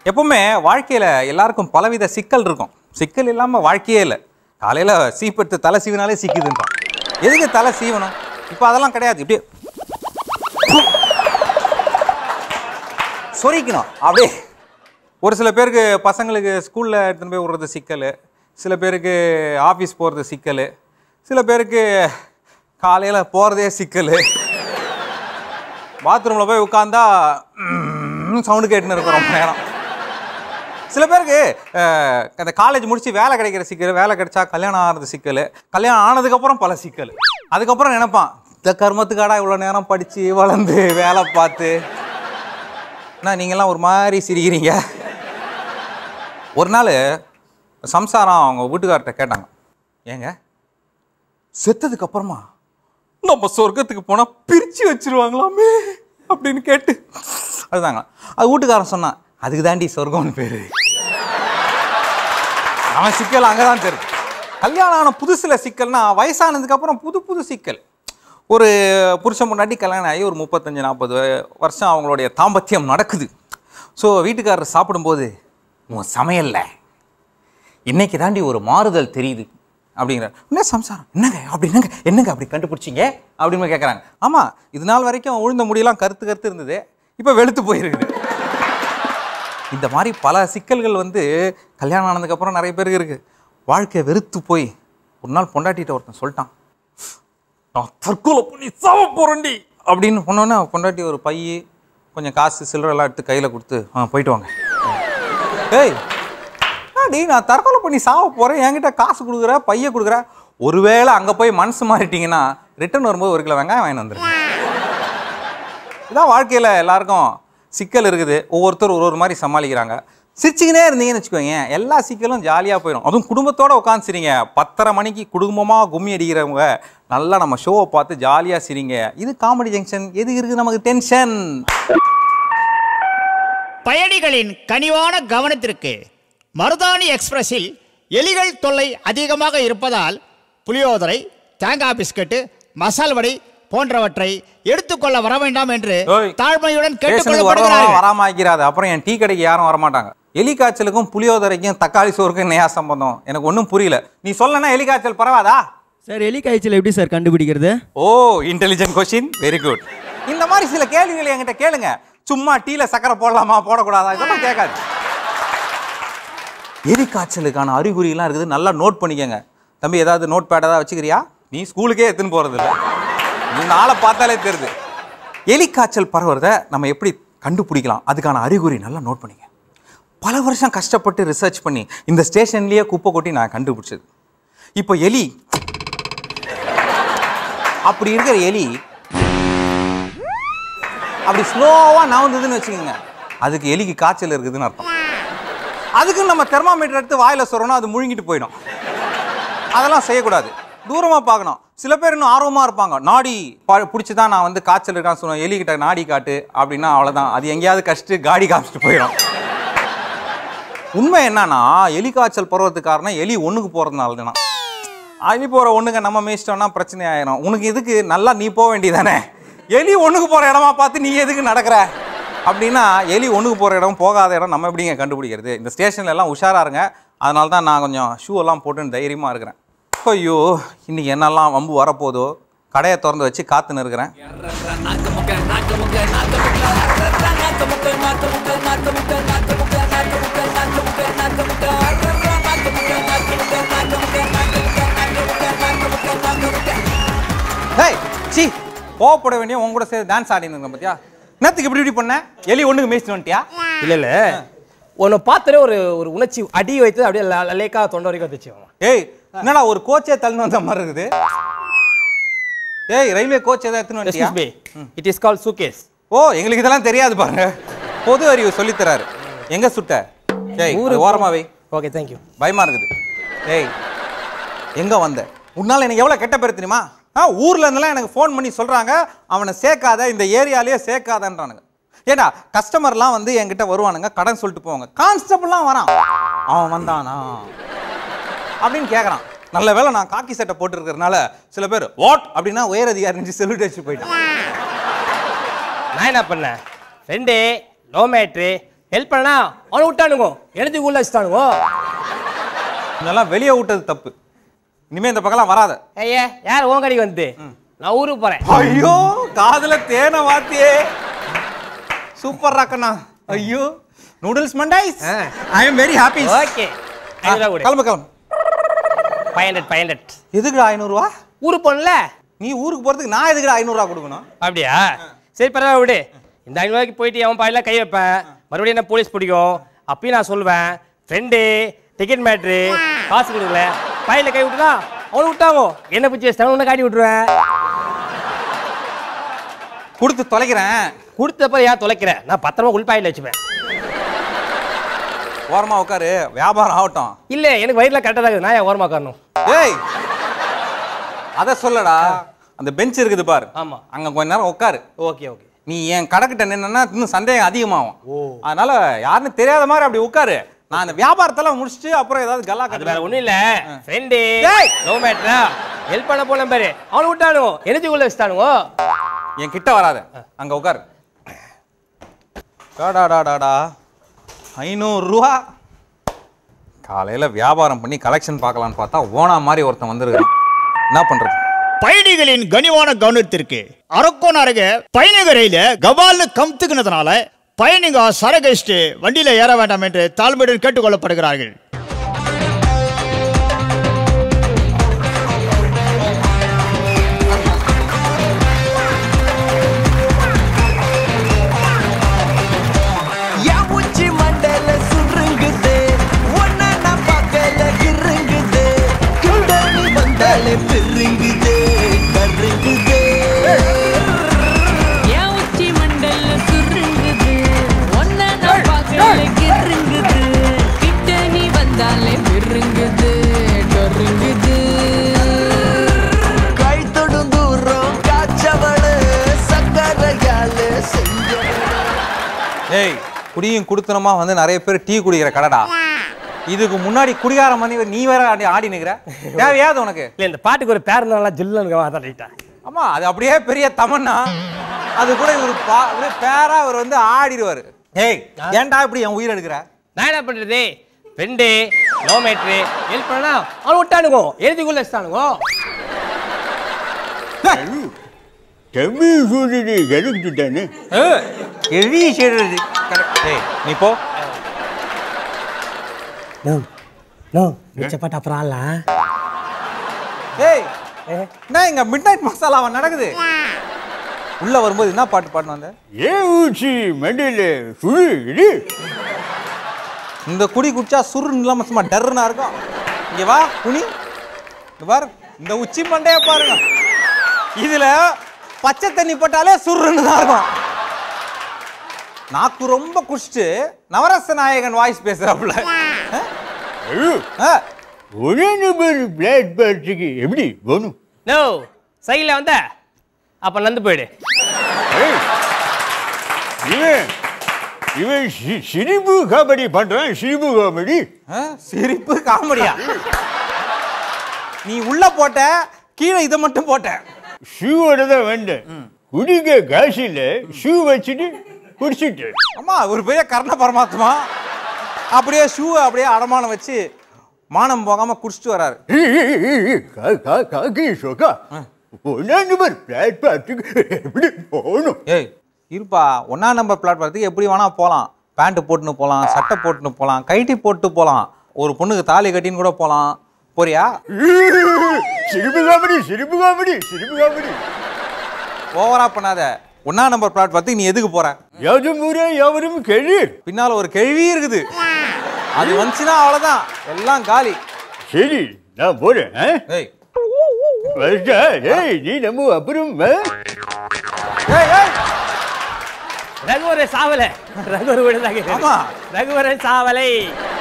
எப்பவுமே வாழ்க்கையில் எல்லாருக்கும் பலவித சிக்கல் இருக்கும் சிக்கல் இல்லாமல் வாழ்க்கையே இல்லை காலையில் சீப்பெடுத்து தலை சீவினாலே சிக்குதுன்றான் எதுக்கு தலை சீவணும் இப்போ அதெல்லாம் கிடையாது இப்படியே சொரிக்கணும் அப்படியே ஒரு சில பேருக்கு பசங்களுக்கு ஸ்கூலில் எடுத்துன்னு போய் விடுறது சிக்கல் சில பேருக்கு ஆஃபீஸ் போகிறது சிக்கல் சில பேருக்கு காலையில் போகிறதே சிக்கல் பாத்ரூமில் போய் உட்காந்தா சவுண்டு கேட்டுன்னு இருக்கும் ரொம்ப நேரம் சில பேருக்கு அஹ், அந்த காலேஜ் முடிச்சு வேலை கிடைக்கிற சிக்கல் வேலை கிடைச்சா கல்யாணம் ஆகிறது சிக்கல் கல்யாணம் ஆனதுக்கப்புறம் பல சிக்கல் அதுக்கப்புறம் நினைப்பான் இந்த கர்மத்துக்காடா இவ்வளோ நேரம் படித்து வளர்ந்து வேலை பார்த்து என்ன நீங்கள்லாம் ஒரு மாதிரி சிரிக்கிறீங்க ஒரு நாள் சம்சாரம் அவங்க வீட்டுக்கார்ட்ட கேட்டாங்க ஏங்க செத்ததுக்கு அப்புறமா நம்ம சொர்க்கத்துக்கு போனால் பிரித்து வச்சிருவாங்களாமே அப்படின்னு கேட்டு அதுதாங்க அது வீட்டுக்காரன் சொன்னான் அதுக்கு தாண்டி சொர்க்கம்னு பேர் அவன் சிக்கல் அங்கே தான் தெரியும் கல்யாணம் ஆன புதுசில் சிக்கல்னா வயசானதுக்கு அப்புறம் புது புது சிக்கல் ஒரு புருஷன் முன்னாடி கல்யாணம் ஆகி ஒரு முப்பத்தஞ்சு நாற்பது வருஷம் அவங்களுடைய தாம்பத்தியம் நடக்குது ஸோ வீட்டுக்காரர் சாப்பிடும்போது உன் சமையல்ல இன்னைக்கு தாண்டி ஒரு மாறுதல் தெரியுது அப்படிங்கிற என்ன சம்சாரம் என்னங்க அப்படி என்னங்க என்னங்க அப்படி கண்டுபிடிச்சிங்க அப்படின்னு கேட்குறாங்க ஆமாம் இது நாள் வரைக்கும் உழுந்த முடியெல்லாம் கருத்து கருத்து இருந்தது இப்போ வெளுத்து போயிருக்குது இந்த மாதிரி பல சிக்கல்கள் வந்து கல்யாணம் ஆனதுக்கப்புறம் நிறைய பேருக்கு இருக்குது வாழ்க்கை வெறுத்து போய் ஒரு நாள் பொண்டாட்டிட்ட ஒருத்தன் சொல்லிட்டான் நான் தற்கொலை பண்ணி சாவ போறேன்டி அப்படின்னு சொன்னோன்னே பொண்டாட்டி ஒரு பை கொஞ்சம் காசு சில்லறை எல்லாம் எடுத்து கையில் கொடுத்து ஆ போயிட்டு வாங்க ஏய் அடி நான் தற்கொலை பண்ணி சாவ போகிறேன் என்கிட்ட காசு கொடுக்குற பைய கொடுக்குற ஒருவேளை அங்கே போய் மனசு மாறிட்டீங்கன்னா ரிட்டர்ன் வரும்போது ஒரு கிலோ வெங்காயம் வாங்கி வந்துருங்க இதான் வாழ்க்கையில் எல்லாருக்கும் சிக்கல் இருக்குது ஒவ்வொருத்தர் ஒரு ஒரு மாதிரி சமாளிக்கிறாங்க சிரிச்சுக்கினே இருந்தீங்கன்னு வச்சுக்கோங்க எல்லா சிக்கலும் ஜாலியாக போயிடும் அதுவும் குடும்பத்தோட உட்காந்து சிரிங்க பத்தரை மணிக்கு குடும்பமாக கும்மி அடிக்கிறவங்க நல்லா நம்ம ஷோவை பார்த்து ஜாலியாக சிரிங்க இது காமெடி ஜங்ஷன் எது இருக்குது நமக்கு டென்ஷன் பயணிகளின் கனிவான கவனத்திற்கு மருதாணி எக்ஸ்பிரஸில் எலிகள் தொல்லை அதிகமாக இருப்பதால் புளியோதரை தேங்காய் பிஸ்கட்டு மசால் வடை போன்றவற்றை எடுத்துக்கொள்ள வர வேண்டாம் என்று ஓய். தாழ்மையுடன் ஸ்டேஷனுக்கு வரவங்க கேட்டுக்கொள்ளப்படுகிறார்கள் வராம ஆக்கிறாது அப்புறம் என் டீ கடைக்கு யாரும் வரமாட்டாங்க எலி காய்ச்சலுக்கும் புளியோதரைக்கும் தக்காளி சோறுக்கும் நேயா சம்பந்தம் எனக்கு ஒன்றும் புரியல நீ சொல்லனா எலி காய்ச்சல் பரவாதா சார் எலி காய்ச்சல் எப்படி சார் கண்டுபிடிக்கிறது oh intelligent question very good இந்த மாதிரி சில கேள்விகளை என்கிட்ட கேளுங்க சும்மா டீல சக்கரை போடலாமா போடக்கூடாதா இதெல்லாம் கேட்காது எலி காய்ச்சலுக்கான அறிகுறிலாம் இருக்குது நல்லா நோட் பண்ணிக்கங்க தம்பி ஏதாவது நோட் பேட் ஏதாவது வச்சுக்கிறியா நீ ஸ்கூலுக்கே எடுத்துன்னு போறது இல்ல நீ நாளை பார்த்தாலே தெரியுது எலி காய்ச்சல் பரவுறத நம்ம எப்படி கண்டுபிடிக்கலாம் அதுக்கான அறிகுறி நல்லா நோட் பண்ணிக்க பல வருஷம் கஷ்டப்பட்டு ரிசர்ச் பண்ணி இந்த ஸ்டேஷன்லயே குப்பை கொட்டி நான் கண்டுபிடிச்சது இப்போ எலி அப்படி இருக்கிற எலி அப்படி ஸ்லோவா நவந்ததுன்னு வச்சுக்கோங்க அதுக்கு எலிக்கு காய்ச்சல் இருக்குதுன்னு அர்த்தம் அதுக்கு நம்ம தெர்மாமீட்டர் எடுத்து வாயில சொல்றோம்னா அது முழுங்கிட்டு போயிடும் அதெல்லாம் செய்யக்கூடாது தூரமா பார்க்கணும் சில பேர் இன்னும் ஆர்வமா இருப்பாங்க நாடி பிடிச்சி தான் நான் வந்து காய்ச்சல் இருக்கான்னு சொல்லுவேன் எலிகிட்ட நாடி காட்டு அப்படின்னா அவ்வளவுதான் அது எங்கேயாவது கஷ்டு காடி காமிச்சிட்டு போயிடும் உண்மை என்னன்னா எலி காய்ச்சல் பருவத்துக்கு காரணம் எலி ஒண்ணுக்கு போறதுனால தான் அழி போற ஒண்ணுங்க நம்ம மேய்ச்சிட்டோம்னா பிரச்சனை ஆயிரும் உனக்கு இதுக்கு நல்லா நீ போக வேண்டியதானே எலி ஒண்ணுக்கு போற இடமா பார்த்து நீ எதுக்கு நடக்கிற அப்படின்னா எலி ஒண்ணுக்கு போற இடம் போகாத இடம் நம்ம எப்படிங்க கண்டுபிடிக்கிறது இந்த ஸ்டேஷன்ல எல்லாம் உஷாரா இருங்க அதனால தான் நான் கொஞ்சம் ஷூ எல்லாம் போட்டு தைரியமா இருக்கிறேன் ஐயோ இன்னைக்கு என்னெல்லாம் வம்பு வரப்போதோ கடையை திறந்து வச்சு காத்துன்னு இருக்கிறேன் ஹேய் சி கோவப்பட வேண்டிய உன் கூட சேர்ந்து டான்ஸ் ஆடினு இருக்கேன் பார்த்தியா என்னத்துக்கு இப்படி இப்படி பண்ண எலி ஒண்ணுக்கு மேய்ச்சிட்டு வந்துட்டியா இல்ல இல்ல உன்னை பார்த்தாலே ஒரு ஒரு உணர்ச்சி அடி வைத்து அப்படியே ல- லேக்கா தொண்டை வரைக்கும் வந்துச்சு அவன். ஏய் என்னடா ஒரு கோச்சே தள்ளு வந்த மாதிரி இருக்குது ஏய் ரயில்வே கோச் ஏதாவது எடுத்துன்னு வந்துட்டியா Excuse me. It is called suitcase. ஓ எங்களுக்கு இதெல்லாம் தெரியாது பாருங்க பொது அறிவு சொல்லித் தராரு எங்க சுட்ட ஏய் ஊரு அது ஓரமா வை Okay, thank you. பயமா இருக்குது ஏய் எங்க வந்த உன்னால எனக்கு எவ்வளவு கெட்ட பேர் தெரியுமா ஆ ஊர்ல இருந்தெல்லாம் எனக்கு ஃபோன் பண்ணி சொல்றாங்க அவனை சேர்க்காத இந்த ஏரியாலயே சேர்க்காதன்றானுங்க ஏடா கஸ்டமர்லாம் வந்து என்கிட்ட வருவானுங்க கடன் சொல்லிட்டு போவாங்க கான்ஸ்டபிள்லாம் வரான் அவன் வந்தானா அப்படின்னு கேட்குறான் நல்ல வேளை நான் காக்கி சட்டை போட்டுருக்கறனால சில பேர் வாட் அப்படின்னா உயர் அதிகாரி நினைச்சு செல்யூட் அடிச்சு போயிட்டான் நான் என்ன பண்ணேன் ஃப்ரெண்டு லோ மேட்ரு ஹெல்ப் பண்ணா அவனை விட்டானுங்க எழுதி உள்ள வச்சுட்டானுங்க இதெல்லாம் வெளியே விட்டது தப்பு இனிமே இந்த பக்கம்லாம் வராத ஐயா யார் உன் கடைக்கு வந்து நான் ஊருக்கு போறேன் ஐயோ காதுல தேனை வாத்தியே சூப்பர் ராக்கண்ணா ஐயோ நூடுல்ஸ் மண்டைஸ் ஆ. I am very happy okay ஐநூறுவா கொடு கிளம்பு கிளம்பு ஃபைவ் ஹண்ட்ரட் ஃபைவ் ஹண்ட்ரட் எதுக்குடா ஐநூறுரூவா ஊருக்கு போகணும்ல நீ ஊருக்கு போறதுக்கு நான் எதுக்குடா ஐநூறுரூவா கொடுக்கணும் அப்படியா சரி பரவாயில்ல விடு இந்த ஐநூறுவாய்க்கு போயிட்டு அவன் பாயில கை வைப்பேன் மறுபடியும் என்ன போலீஸ் பிடிக்கும் அப்பயும் நான் சொல்லுவேன் ஃப்ரெண்டு டிக்கெட் மேட்ரு காசு கொடுக்கல பையில கை விட்டுனா அவனை விட்டாங்க என்ன பிடிச்சி வச்சுட்டாங்க உன்னை காட்டி விட்டுருவேன் கொடுத்து தொலைக்கிறேன் கொடுத்தப்ப ஏன் தொலைக்கிற நான் பத்திரமா உள்பாயில் வச்சுப்பேன் ஓரமா உட்காரு வியாபாரம் ஆகட்டும் இல்ல எனக்கு வயிறுல கரெக்டாக தான் இருக்குது நான் ஏன் ஓரமா காரணம் ஏய் அத சொல்லடா அந்த பெஞ்ச் இருக்குது பாரு ஆமா அங்க கொஞ்ச நேரம் உட்காரு ஓகே ஓகே நீ என் கடைக்கிட்ட நின்னா இன்னும் சந்தேகம் அதிகமாகும் அதனால யாருன்னு தெரியாத மாதிரி அப்படி உட்காரு நான் அந்த வியாபாரத்தெல்லாம் முடிச்சுட்டு அப்புறம் ஏதாவது கல்லா அது கட்டு வேற ஒண்ணும் இல்ல ஃப்ரெண்டு டேய்! லவ் மேட்ரா ஹெல்ப் பண்ண போன பாரு அவனை விட்டானுங்க எனர்ஜிக்குள்ள வச்சுட்டானுங்க என் கிட்ட வராத அங்க உட்காரு டாடாடாடாடா ஐநூறுரூவா காலையில் வியாபாரம் பண்ணி கலெக்ஷன் பார்க்கலான்னு பார்த்தா ஓனா மாதிரி ஒருத்தன் வந்திருக்கான் என்ன பண்ணுறது பயணிகளின் கனிவான கவனத்திற்கு அரக்கோணம் அருகே பயணிக ரயில கபால்னு கம்த்துக்கினதுனால பயணிங்க சரகடிச்சுட்டு வண்டியில ஏற வேண்டாம் என்று தாழ்மையுடன் கேட்டுக்கொள்ளப்படுகிறார்கள் என் உச்சி மண்டையில சுருங்குது உன்னை நான் பார்க்கல கிருங்குது கிட்ட நீ வந்தாலே பெருங்குது கருங்குது என் உச்சி மண்டல்ல சுருங்குது ஒன்ன நான் பார்க்கல கிருங்குது கிட்ட நீ வந்தாலே பெருங்குது டொருங்குது கை தொடும் தூரம் காய்ச்சவளு சக்கரையால செஞ்ச ஏய் குடியும் குடுத்தனமா வந்து நிறைய பேர் டீ குடிக்கிற கடைடா இதுக்கு முன்னாடி குடிகார மணி நீ வேற ஆடி ஆடி நிக்கிற தேவையாது உனக்கு இல்ல இந்த பாட்டுக்கு ஒரு பேர் நல்லா ஜில்லுன்னு அதான் ரைட்டா ஆமா அது அப்படியே பெரிய தமன்னா அது கூட இவர் பா அப்படியே பேரா அவர் வந்து ஆடிடுவாரு ஏய் ஏன்டா இப்படி என் உயிர் எடுக்கிற நான் என்ன பண்றது ஃப்ரெண்டு லவ் மேட்ரு ஹெல்ப் பண்ணா அவனை விட்டானுங்க எழுதிக்குள்ள வச்சுட்டானுங்க தமிழ் சூழ்நிலை கிடைச்சிட்டானே எழி செய்யறது ஏய் நீ போ மிச்ச பாட்டு அப்புறம் ஆளா ஏய் என்ன இங்க மிட் நைட் மசாலாவா நடக்குது உள்ள வரும்போது என்ன பாட்டு பாட்டு வந்த ஏன் ஊச்சி மண்டையில சுழு இடி இந்த குடி குடிச்சா சுருன்னு இல்லாம சும்மா டர்னா இருக்கும் இங்க வா குனி இங்க பாரு இந்த உச்சி மண்டைய பாருங்க இதுல பச்சை தண்ணி போட்டாலே சுருன்னு தான் இருக்கும் நாக்கு ரொம்ப குடிச்சிட்டு நவரச நாயகன் வாய்ஸ் பேசுறாப்புல ஆ? ஐயோ ஆ, ஒரே நம்பர் பிளாட் பார்ட்டிக்கு எப்படி போகணும் நோ சைக்கிளில் வந்த அப்போ நந்து போயிடு ஏய், இவன் இவன் சி- சிரிப்பு காமெடி பண்றான் சிரிப்பு காமெடி ஆ, சிரிப்பு காமெடியா நீ உள்ள போட்ட கீழே இதை மட்டும் போட்ட ஷூவோட தான் வந்தேன் குடிக்க காசு இல்ல ஷூ வச்சுட்டு குடிச்சிட்டு அம்மா ஒரு பெரிய கர்ண பரமாத்மா அப்படியே ஷூவை அப்படியே அடமானம் வச்சு மானம் போகாம குடிச்சிட்டு வராரு காக்கி சொக்கா ஒன்னா நம்பர் பிளாட் பார்ட்டிக்கு எப்படி போகணும் ஏய் இருப்பா ஒன்னா நம்பர் பிளாட்ஃபார்த்துக்கு எப்படி வேணா போகலாம் பேண்ட் போட்டுன்னு போகலாம் சட்டை போட்டுன்னு போகலாம் கைட்டி போட்டு போகலாம் ஒரு பொண்ணுக்கு தாலி கட்டின்னு கூட போகலாம் போறியா சிரிப்பு காமெடி சிரிப்பு காமெடி சிரிப்பு காமெடி ஓவரா பண்ணாத ஒன்னா நம்பர் பிளாட்ஃபார்த்துக்கு நீ எதுக்கு போற யாதும் ஊரே யாவரும் கேள்வி பின்னால ஒரு கேள்வி இருக்குது அது வந்துச்சுன்னா அவ்வளவுதான் எல்லாம் காலி சரி நான் போறேன் ஆ? ஏய் வரட்டா? ஏய் நீ நம்ம அப்புறம் வா. ஏய் ஏய் ரகுவர சாவலை ரகுவர் விடுதாங்க ஆமா. ரகுவரன் சாவலை